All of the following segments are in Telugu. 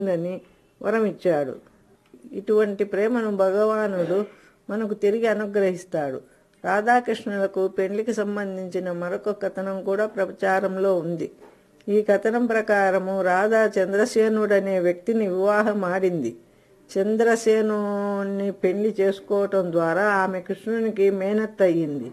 ఉందని వరమిచ్చాడు ఇటువంటి ప్రేమను భగవానుడు మనకు తిరిగి అనుగ్రహిస్తాడు రాధాకృష్ణులకు పెళ్లికి సంబంధించిన మరొక కథనం కూడా ప్రచారంలో ఉంది ఈ కథనం ప్రకారము రాధా చంద్రసేనుడనే వ్యక్తిని వివాహం ఆడింది చంద్రసేనుని పెళ్లి చేసుకోవటం ద్వారా ఆమె కృష్ణునికి మేనత్త అయ్యింది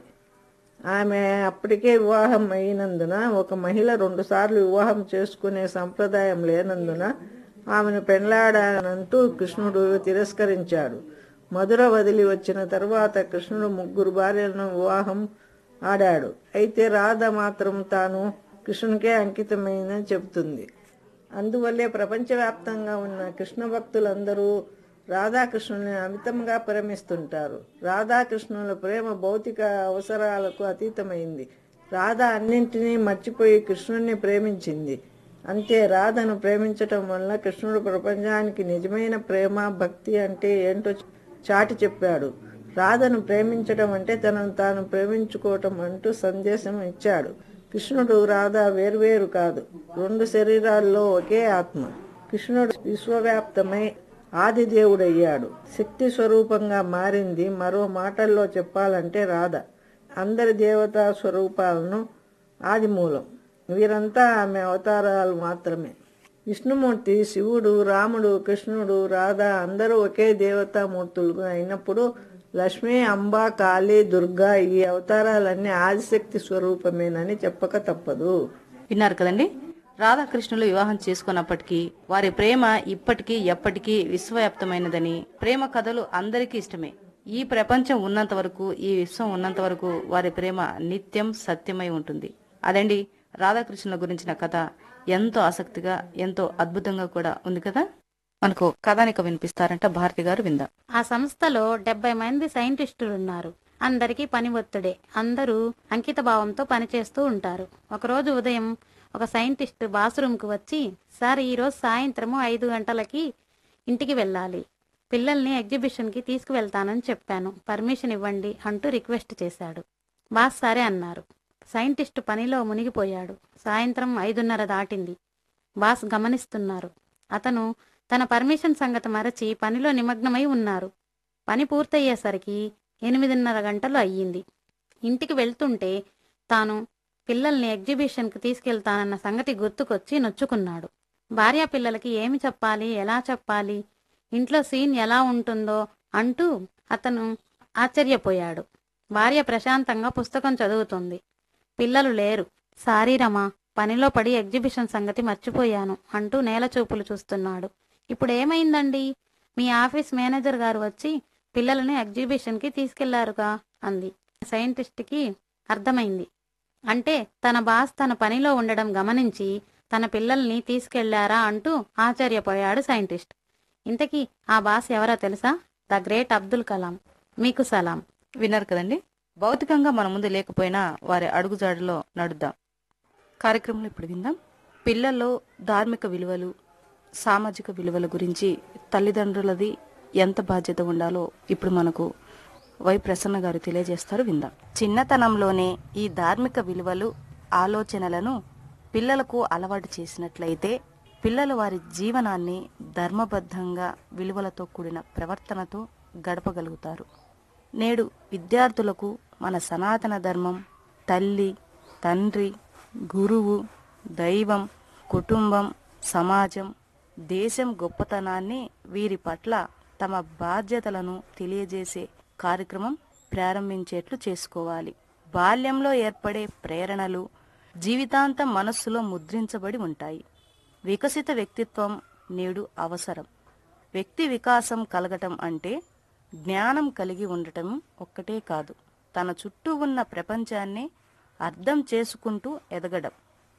ఆమె అప్పటికే వివాహం అయినందున ఒక మహిళ రెండుసార్లు వివాహం చేసుకునే సంప్రదాయం లేనందున ఆమెను పెళ్లాడానంటూ కృష్ణుడు తిరస్కరించాడు మధుర వదిలి వచ్చిన తరువాత కృష్ణుడు ముగ్గురు భార్యలను వివాహం ఆడాడు అయితే రాధ మాత్రం తాను కృష్ణునికే అంకితమైందని చెబుతుంది అందువల్లే ప్రపంచవ్యాప్తంగా ఉన్న కృష్ణ భక్తులందరూ రాధాకృష్ణుని అమితంగా ప్రేమిస్తుంటారు రాధాకృష్ణుల ప్రేమ భౌతిక అవసరాలకు అతీతమైంది రాధ అన్నింటినీ మర్చిపోయి కృష్ణుణ్ణి ప్రేమించింది అంతే రాధను ప్రేమించటం వల్ల కృష్ణుడు ప్రపంచానికి నిజమైన ప్రేమ భక్తి అంటే ఏంటో చాటి చెప్పాడు రాధను ప్రేమించడం అంటే తనను తాను ప్రేమించుకోవటం అంటూ సందేశం ఇచ్చాడు కృష్ణుడు రాధ వేర్వేరు కాదు రెండు శరీరాల్లో ఒకే ఆత్మ కృష్ణుడు విశ్వవ్యాప్తమై ఆది దేవుడయ్యాడు శక్తి స్వరూపంగా మారింది మరో మాటల్లో చెప్పాలంటే రాధ అందరి దేవతా స్వరూపాలను ఆది మూలం వీరంతా ఆమె అవతారాలు మాత్రమే విష్ణుమూర్తి శివుడు రాముడు కృష్ణుడు రాధ అందరూ ఒకే దేవతామూర్తులుగా అయినప్పుడు లక్ష్మి అంబ కాళీ దుర్గా ఈ అవతారాలన్నీ ఆదిశక్తి స్వరూపమేనని చెప్పక తప్పదు విన్నారు కదండి రాధాకృష్ణులు వివాహం చేసుకున్నప్పటికీ వారి ప్రేమ ఇప్పటికీ ఎప్పటికీ విశ్వవ్యాప్తమైనదని ప్రేమ కథలు అందరికీ ఇష్టమే ఈ ప్రపంచం ఉన్నంత వరకు ఈ విశ్వం ఉన్నంత వరకు వారి ప్రేమ నిత్యం సత్యమై ఉంటుంది అదండి రాధాకృష్ణుల గురించిన కథ ఎంతో ఆసక్తిగా ఎంతో అద్భుతంగా కూడా ఉంది కదా మనకు కథానిక వినిపిస్తారంట భారతి గారు విందాం ఆ సంస్థలో డెబ్బై మంది సైంటిస్టులు ఉన్నారు అందరికీ పని ఒత్తిడే అందరూ అంకిత భావంతో పనిచేస్తూ ఉంటారు ఒకరోజు ఉదయం ఒక సైంటిస్ట్ బాత్రూమ్కి వచ్చి సార్ ఈరోజు సాయంత్రము ఐదు గంటలకి ఇంటికి వెళ్ళాలి పిల్లల్ని ఎగ్జిబిషన్కి తీసుకువెళ్తానని చెప్పాను పర్మిషన్ ఇవ్వండి అంటూ రిక్వెస్ట్ చేశాడు బాస్ సరే అన్నారు సైంటిస్ట్ పనిలో మునిగిపోయాడు సాయంత్రం ఐదున్నర దాటింది బాస్ గమనిస్తున్నారు అతను తన పర్మిషన్ సంగతి మరచి పనిలో నిమగ్నమై ఉన్నారు పని పూర్తయ్యేసరికి ఎనిమిదిన్నర గంటలు అయ్యింది ఇంటికి వెళ్తుంటే తాను పిల్లల్ని ఎగ్జిబిషన్కి తీసుకెళ్తానన్న సంగతి గుర్తుకొచ్చి నొచ్చుకున్నాడు భార్యా పిల్లలకి ఏమి చెప్పాలి ఎలా చెప్పాలి ఇంట్లో సీన్ ఎలా ఉంటుందో అంటూ అతను ఆశ్చర్యపోయాడు భార్య ప్రశాంతంగా పుస్తకం చదువుతుంది పిల్లలు లేరు సారీ రమా పనిలో పడి ఎగ్జిబిషన్ సంగతి మర్చిపోయాను అంటూ నేల చూపులు చూస్తున్నాడు ఇప్పుడు ఏమైందండి మీ ఆఫీస్ మేనేజర్ గారు వచ్చి పిల్లలని ఎగ్జిబిషన్కి తీసుకెళ్లారుగా అంది సైంటిస్ట్కి అర్థమైంది అంటే తన బాస్ తన పనిలో ఉండడం గమనించి తన పిల్లల్ని తీసుకెళ్లారా అంటూ ఆశ్చర్యపోయాడు సైంటిస్ట్ ఇంతకీ ఆ బాస్ ఎవరో తెలుసా ద గ్రేట్ అబ్దుల్ కలాం మీకు సలాం విన్నారు కదండి భౌతికంగా మన ముందు లేకపోయినా వారి అడుగుజాడలో నడుద్దాం కార్యక్రమంలో ఇప్పుడు విందాం పిల్లల్లో ధార్మిక విలువలు సామాజిక విలువల గురించి తల్లిదండ్రులది ఎంత బాధ్యత ఉండాలో ఇప్పుడు మనకు వై ప్రసన్న గారు తెలియజేస్తారు విందాం చిన్నతనంలోనే ఈ ధార్మిక విలువలు ఆలోచనలను పిల్లలకు అలవాటు చేసినట్లయితే పిల్లలు వారి జీవనాన్ని ధర్మబద్ధంగా విలువలతో కూడిన ప్రవర్తనతో గడపగలుగుతారు నేడు విద్యార్థులకు మన సనాతన ధర్మం తల్లి తండ్రి గురువు దైవం కుటుంబం సమాజం దేశం గొప్పతనాన్ని వీరి పట్ల తమ బాధ్యతలను తెలియజేసే కార్యక్రమం ప్రారంభించేట్లు చేసుకోవాలి బాల్యంలో ఏర్పడే ప్రేరణలు జీవితాంతం మనస్సులో ముద్రించబడి ఉంటాయి వికసిత వ్యక్తిత్వం నేడు అవసరం వ్యక్తి వికాసం కలగటం అంటే జ్ఞానం కలిగి ఉండటం ఒక్కటే కాదు తన చుట్టూ ఉన్న ప్రపంచాన్ని అర్థం చేసుకుంటూ ఎదగడం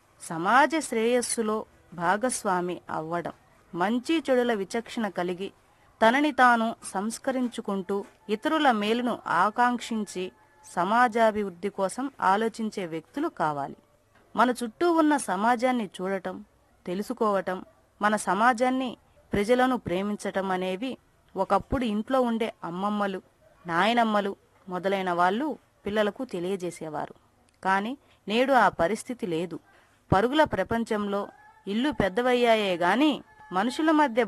సమాజ శ్రేయస్సులో భాగస్వామి అవ్వడం మంచి చెడుల విచక్షణ కలిగి తనని తాను సంస్కరించుకుంటూ ఇతరుల మేలును ఆకాంక్షించి సమాజాభివృద్ధి కోసం ఆలోచించే వ్యక్తులు కావాలి మన చుట్టూ ఉన్న సమాజాన్ని చూడటం తెలుసుకోవటం మన సమాజాన్ని ప్రజలను ప్రేమించటం అనేవి ఒకప్పుడు ఇంట్లో ఉండే అమ్మమ్మలు నాయనమ్మలు మొదలైన వాళ్ళు పిల్లలకు తెలియజేసేవారు కానీ నేడు ఆ పరిస్థితి లేదు పరుగుల ప్రపంచంలో ఇల్లు పెద్దవయ్యాయే గాని మనుషుల మధ్య